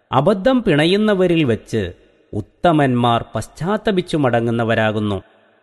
അബദ്ധം പിണയുന്നവരിൽ വെച്ച് ഉത്തമന്മാർ പശ്ചാത്തപിച്ചു മടങ്ങുന്നവരാകുന്നു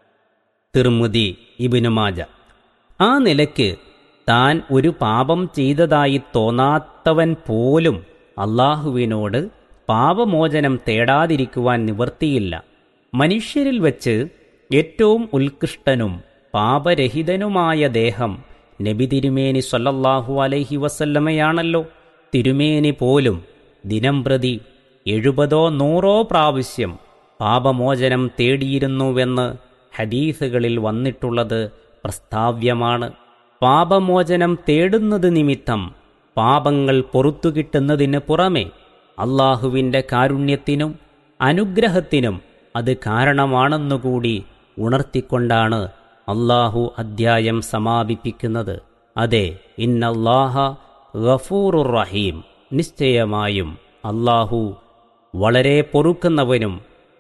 തിർമുതി ഇബിനുമാജ ആ നിലയ്ക്ക് താൻ ഒരു പാപം ചെയ്തതായി തോന്നാത്തവൻ പോലും അള്ളാഹുവിനോട് പാപമോചനം തേടാതിരിക്കുവാൻ നിവർത്തിയില്ല മനുഷ്യരിൽ വച്ച് ഏറ്റവും ഉത്കൃഷ്ടനും പാപരഹിതനുമായ ദേഹം നബി തിരുമേനി സല്ലല്ലാഹു അലൈഹി വസല്ലമയാണല്ലോ തിരുമേനി പോലും ദിനം പ്രതി എഴുപതോ നൂറോ പ്രാവശ്യം പാപമോചനം തേടിയിരുന്നുവെന്ന് ഹദീസുകളിൽ വന്നിട്ടുള്ളത് പ്രസ്താവ്യമാണ് പാപമോചനം തേടുന്നത് നിമിത്തം പാപങ്ങൾ പൊറത്തു കിട്ടുന്നതിന് പുറമെ അള്ളാഹുവിൻ്റെ കാരുണ്യത്തിനും അനുഗ്രഹത്തിനും അത് കാരണമാണെന്നുകൂടി ഉണർത്തിക്കൊണ്ടാണ് അള്ളാഹു അദ്ധ്യായം സമാപിപ്പിക്കുന്നത് അതെ ഇന്നല്ലാഹ ഗഫൂറുർ റഹീം നിശ്ചയമായും അള്ളാഹു വളരെ പൊറുക്കുന്നവനും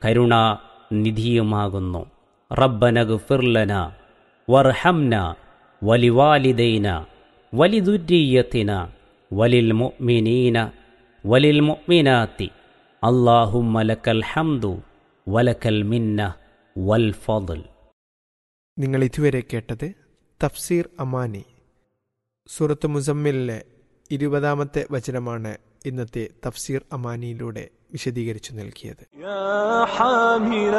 കരുണാനിധിയുമാകുന്നു റബ്ബനഗ്ഫിർലന വർഹംന വലിവാലിദൈന വലിദുര്യത്തിന വലിൽ മുഅ്മിനീന വലിൽ മുഅ്മിനാത്തി അല്ലാഹുമ്മ ലക്കൽ ഹംദു വലക്കൽ മിന്ന വൽ ഫضൽ നിങ്ങൾ ഇതുവരെ കേട്ടത് തഫ്സീർ അമാനി സൂറത്ത് മുസമ്മിലിലെ ഇരുപതാമത്തെ വചനമാണ് ഇന്നത്തെ തഫ്സീർ അമാനിയിലൂടെ വിശദീകരിച്ചു നൽകിയത് يا حامل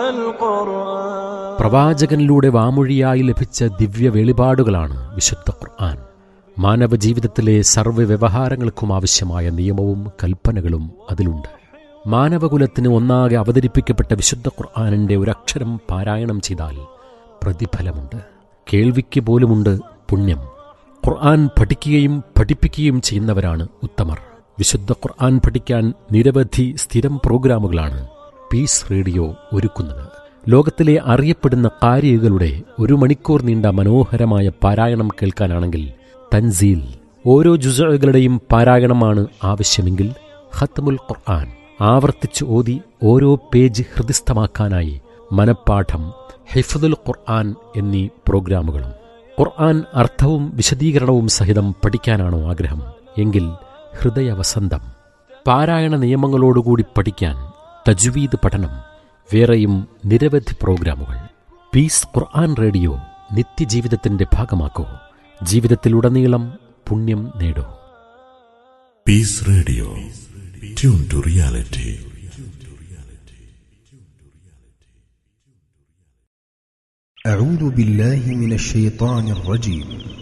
القرآن പ്രവാചകനിലൂടെ വാമൊഴിയായി ലഭിച്ച ദിവ്യ വെളിപാടുകളാണ് വിശുദ്ധ ഖുർആൻ മാനവ ജീവിതത്തിലെ സർവ്വ വ്യവഹാരങ്ങൾക്കും ആവശ്യമായ നിയമവും കൽപ്പനകളും അതിലുണ്ട് മാനവകുലത്തിന് ഒന്നാകെ അവതരിപ്പിക്കപ്പെട്ട വിശുദ്ധ ഖുർആാനിന്റെ ഒരക്ഷരം പാരായണം ചെയ്താൽ പ്രതിഫലമുണ്ട് കേൾവിക്ക് പോലുമുണ്ട് പുണ്യം ഖുർആൻ പഠിക്കുകയും പഠിപ്പിക്കുകയും ചെയ്യുന്നവരാണ് ഉത്തമർ വിശുദ്ധ ഖുർആൻ പഠിക്കാൻ നിരവധി സ്ഥിരം പ്രോഗ്രാമുകളാണ് പീസ് റേഡിയോ ഒരുക്കുന്നത് ലോകത്തിലെ അറിയപ്പെടുന്ന കാരികളുടെ ഒരു മണിക്കൂർ നീണ്ട മനോഹരമായ പാരായണം കേൾക്കാനാണെങ്കിൽ തൻസീൽ ഓരോ ജുസകളുടെയും പാരായണമാണ് ആവശ്യമെങ്കിൽ ഖത്മുൽ ഖുർആൻ ആവർത്തിച്ച് ഓതി ഓരോ പേജ് ഹൃദിസ്ഥമാക്കാനായി മനപ്പാഠം ഹിഫ്ദുൽ ഖുർആൻ എന്നീ പ്രോഗ്രാമുകളും ഖുർആൻ അർത്ഥവും വിശദീകരണവും സഹിതം പഠിക്കാനാണോ ആഗ്രഹം എങ്കിൽ ഹൃദയവസന്തം പാരായണ നിയമങ്ങളോടുകൂടി പഠിക്കാൻ തജ്വീദ് പഠനം വേറെയും നിരവധി പ്രോഗ്രാമുകൾ പീസ് ഖുർആൻ റേഡിയോ നിത്യജീവിതത്തിന്റെ ഭാഗമാക്കൂ ജീവിതത്തിലുടനീളം പുണ്യം നേടൂ Peace Radio. Tune to reality. أعوذ بالله من الشيطان الرجيم